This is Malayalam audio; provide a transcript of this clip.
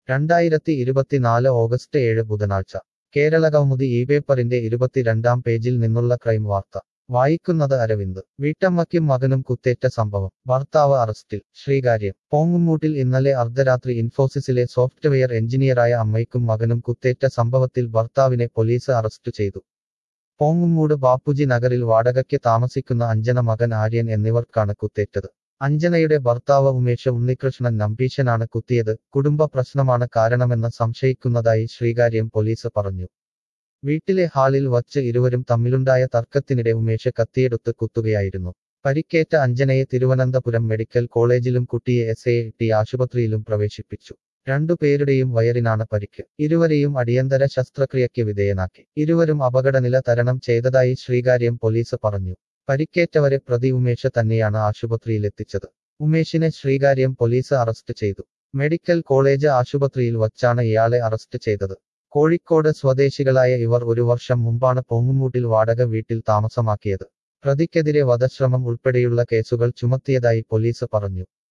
രണ്ടായിരത്തി ഇരുപത്തിനാല് ഓഗസ്റ്റ് ഏഴ് ബുധനാഴ്ച കേരളകൗമുദി ഈ പേപ്പറിന്റെ ഇരുപത്തിരണ്ടാം പേജിൽ നിന്നുള്ള ക്രൈം വാർത്ത വായിക്കുന്നത് അരവിന്ദ് വീട്ടമ്മയ്ക്കും മകനും കുത്തേറ്റ സംഭവം ഭർത്താവ് അറസ്റ്റിൽ ശ്രീകാര്യം പോങ്ങുമൂട്ടിൽ ഇന്നലെ അർദ്ധരാത്രി ഇൻഫോസിസിലെ സോഫ്റ്റ്വെയർ എഞ്ചിനീയറായ അമ്മയ്ക്കും മകനും കുത്തേറ്റ സംഭവത്തിൽ ഭർത്താവിനെ പോലീസ് അറസ്റ്റ് ചെയ്തു പോങ്ങുമൂട് ബാപ്പുജി നഗറിൽ വാടകയ്ക്ക് താമസിക്കുന്ന അഞ്ജന മകൻ ആര്യൻ എന്നിവർക്കാണ് കുത്തേറ്റത് അഞ്ജനയുടെ ഭർത്താവ് ഉമേഷ് ഉണ്ണികൃഷ്ണൻ നമ്പീശനാണ് കുത്തിയത് കുടുംബ പ്രശ്നമാണ് കാരണമെന്ന് സംശയിക്കുന്നതായി ശ്രീകാര്യം പോലീസ് പറഞ്ഞു വീട്ടിലെ ഹാളിൽ വച്ച് ഇരുവരും തമ്മിലുണ്ടായ തർക്കത്തിനിടെ ഉമേഷ് കത്തിയെടുത്ത് കുത്തുകയായിരുന്നു പരിക്കേറ്റ അഞ്ജനയെ തിരുവനന്തപുരം മെഡിക്കൽ കോളേജിലും കുട്ടിയെ എസ് എ ടി ആശുപത്രിയിലും പ്രവേശിപ്പിച്ചു രണ്ടുപേരുടെയും വയറിനാണ് പരിക്ക് ഇരുവരെയും അടിയന്തര ശസ്ത്രക്രിയയ്ക്ക് വിധേയനാക്കി ഇരുവരും അപകടനില തരണം ചെയ്തതായി ശ്രീകാര്യം പോലീസ് പറഞ്ഞു പരിക്കേറ്റവരെ പ്രതി ഉമേഷ് തന്നെയാണ് ആശുപത്രിയിലെത്തിച്ചത് ഉമേഷിനെ ശ്രീകാര്യം പോലീസ് അറസ്റ്റ് ചെയ്തു മെഡിക്കൽ കോളേജ് ആശുപത്രിയിൽ വച്ചാണ് ഇയാളെ അറസ്റ്റ് ചെയ്തത് കോഴിക്കോട് സ്വദേശികളായ ഇവർ ഒരു വർഷം മുമ്പാണ് പൊങ്ങുമൂട്ടിൽ വാടക വീട്ടിൽ താമസമാക്കിയത് പ്രതിക്കെതിരെ വധശ്രമം ഉൾപ്പെടെയുള്ള കേസുകൾ ചുമത്തിയതായി പോലീസ് പറഞ്ഞു